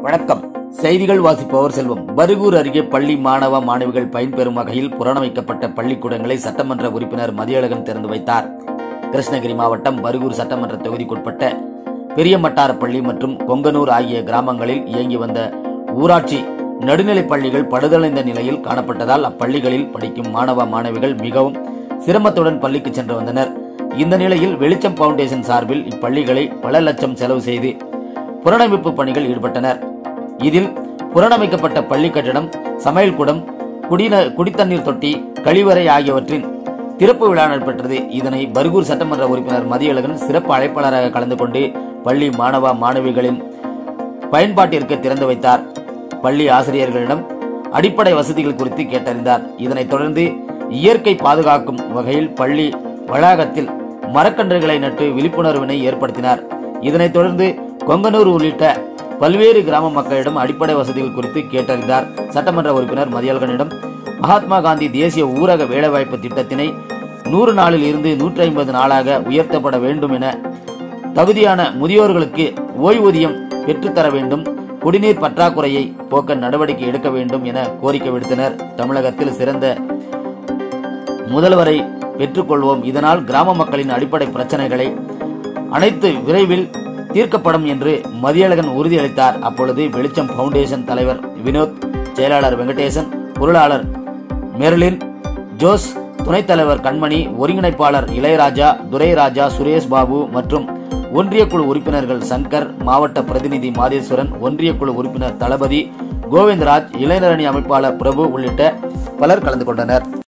வணக்கம் செய்திகள் வாசிப்பவர் செல்வம் பருகூர் அருகே பள்ளி மாணவ மாணவிகள் பயன்பெறும் வகையில் புறணமைக்கப்பட்ட பள்ளிக்கூடங்களை சட்டமன்ற உறுப்பினர் மதியழகன் திறந்து வைத்தார் கிருஷ்ணகிரி மாவட்டம் பருகூர் சட்டமன்ற தொகுதிக்குட்பட்ட பெரியமட்டாரப்பள்ளி மற்றும் கொங்கனூர் ஆகிய கிராமங்களில் இயங்கி வந்த ஊராட்சி நடுநிலைப் பள்ளிகள் படுதலைந்த நிலையில் காணப்பட்டதால் அப்பள்ளிகளில் படிக்கும் மாணவ மாணவிகள் மிகவும் சிரமத்துடன் பள்ளிக்கு சென்று வந்தனர் இந்த நிலையில் வெளிச்சம் பவுண்டேஷன் சார்பில் இப்பள்ளிகளை பல லட்சம் செலவு செய்து புனரமைப்பு பணிகள் ஈடுபட்டனர் இதில் புனரமைக்கப்பட்ட பள்ளி கட்டிடம் சமையல்கூடம் குடிந குடித்தண்ணீர் தொட்டி கழிவறை ஆகியவற்றின் திறப்பு விழா நடைபெற்றது இதனை பர்கூர் சட்டமன்ற உறுப்பினர் மதியழகன் சிறப்பு அழைப்பாளராக கலந்து கொண்டு பள்ளி மாணவ மாணவிகளின் பயன்பாட்டிற்கு திறந்து வைத்தார் பள்ளி ஆசிரியர்களிடம் அடிப்படை வசதிகள் குறித்து கேட்டறிந்தார் இதனைத் தொடர்ந்து இயற்கை பாதுகாக்கும் வகையில் பள்ளி வளாகத்தில் மரக்கன்றுகளை நட்டு விழிப்புணர்வினை ஏற்படுத்தினார் இதனைத் தொடர்ந்து கொங்கனூர் உள்ளிட்ட பல்வேறு கிராம மக்களிடம் அடிப்படை வசதிகள் குறித்து கேட்டறிந்தார் சட்டமன்ற உறுப்பினர் மதியழகனிடம் மகாத்மா காந்தி தேசிய ஊரக வேலைவாய்ப்பு திட்டத்தினை நூறு நாளில் இருந்து நூற்றி ஐம்பது நாளாக உயர்த்தப்பட வேண்டும் என தகுதியான முதியோர்களுக்கு ஓய்வூதியம் பெற்றுத்தர வேண்டும் குடிநீர் பற்றாக்குறையை போக்க நடவடிக்கை எடுக்க வேண்டும் என கோரிக்கை விடுத்தனர் தமிழகத்தில் சிறந்த முதல்வரை பெற்றுக்கொள்வோம் இதனால் கிராம மக்களின் அடிப்படை பிரச்சனைகளை அனைத்து விரைவில் தீர்க்கப்படும் என்று மதியழகன் உறுதியளித்தார் அப்பொழுது வெளிச்சம் பவுண்டேஷன் தலைவர் வினோத் செயலாளர் வெங்கடேசன் பொருளாளர் மெர்லின் ஜோஸ் துணைத் தலைவர் கண்மணி ஒருங்கிணைப்பாளர் இளையராஜா துரைராஜா சுரேஷ் பாபு மற்றும் ஒன்றிய குழு உறுப்பினர்கள் சங்கர் மாவட்ட பிரதிநிதி மாதேஸ்வரன் ஒன்றிய குழு உறுப்பினர் தளபதி கோவிந்தராஜ் இளைஞரணி அமைப்பாளர் பிரபு உள்ளிட்ட பலர் கலந்து கொண்டனர்